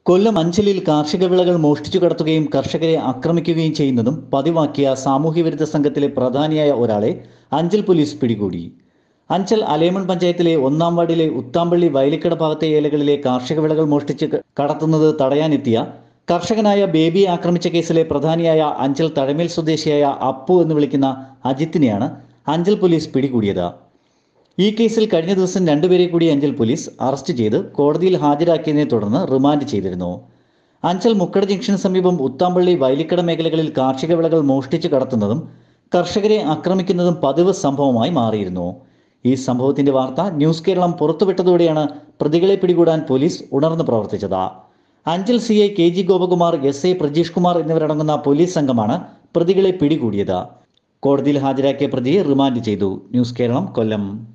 കൊല്ലം അഞ്ചലിൽ കാർഷിക വിളകൾ മോഷ്ടിച്ചു കടത്തുകയും കർഷകരെ ആക്രമിക്കുകയും ചെയ്യുന്നതും പതിവാക്കിയ സാമൂഹ്യവിരുദ്ധ സംഘത്തിലെ പ്രധാനിയായ ഒരാളെ അഞ്ചൽ പോലീസ് പിടികൂടി അഞ്ചൽ അലേമൺ പഞ്ചായത്തിലെ ഒന്നാം വാർഡിലെ ഉത്താമ്പള്ളി വയലിക്കട ഭാഗത്തെ ഏലകളിലെ കാർഷിക വിളകൾ മോഷ്ടിച്ച് ക- കടത്തുന്നത് തടയാനെത്തിയ കർഷകനായ ബേബിയെ ആക്രമിച്ച കേസിലെ പ്രധാനിയായ അഞ്ചൽ തഴമേൽ സ്വദേശിയായ അപ്പു എന്ന് വിളിക്കുന്ന അജിത്തിനെയാണ് അഞ്ചൽ പോലീസ് പിടികൂടിയത് ഈ കേസിൽ കഴിഞ്ഞ ദിവസം രണ്ടുപേരെ കൂടി അഞ്ചൽ പോലീസ് അറസ്റ്റ് ചെയ്ത് കോടതിയിൽ ഹാജരാക്കിയതിനെ തുടർന്ന് റിമാൻഡ് ചെയ്തിരുന്നു അഞ്ചൽ മുക്കട ജംഗ്ഷന് സമീപം ഉത്താമ്പള്ളി വയലിക്കട മേഖലകളിൽ കാർഷിക വിളകൾ മോഷ്ടിച്ച് കടത്തുന്നതും കർഷകരെ ആക്രമിക്കുന്നതും പതിവ് സംഭവമായി മാറിയിരുന്നു ഈ സംഭവത്തിന്റെ വാർത്ത ന്യൂസ് കേരളം പുറത്തുവിട്ടതോടെയാണ് പ്രതികളെ പിടികൂടാൻ പോലീസ് ഉണർന്നു പ്രവർത്തിച്ചത് Anchal C I K G Gopakumar S I Prajeesh Kumar എന്നിവരടങ്ങുന്ന പോലീസ് സംഘമാണ് പ്രതികളെ പിടികൂടിയത് കോടതിയിൽ ഹാജരാക്കിയ പ്രതിയെ റിമാൻഡ് ചെയ്തു ന്യൂസ് കേരളം കൊല്ലം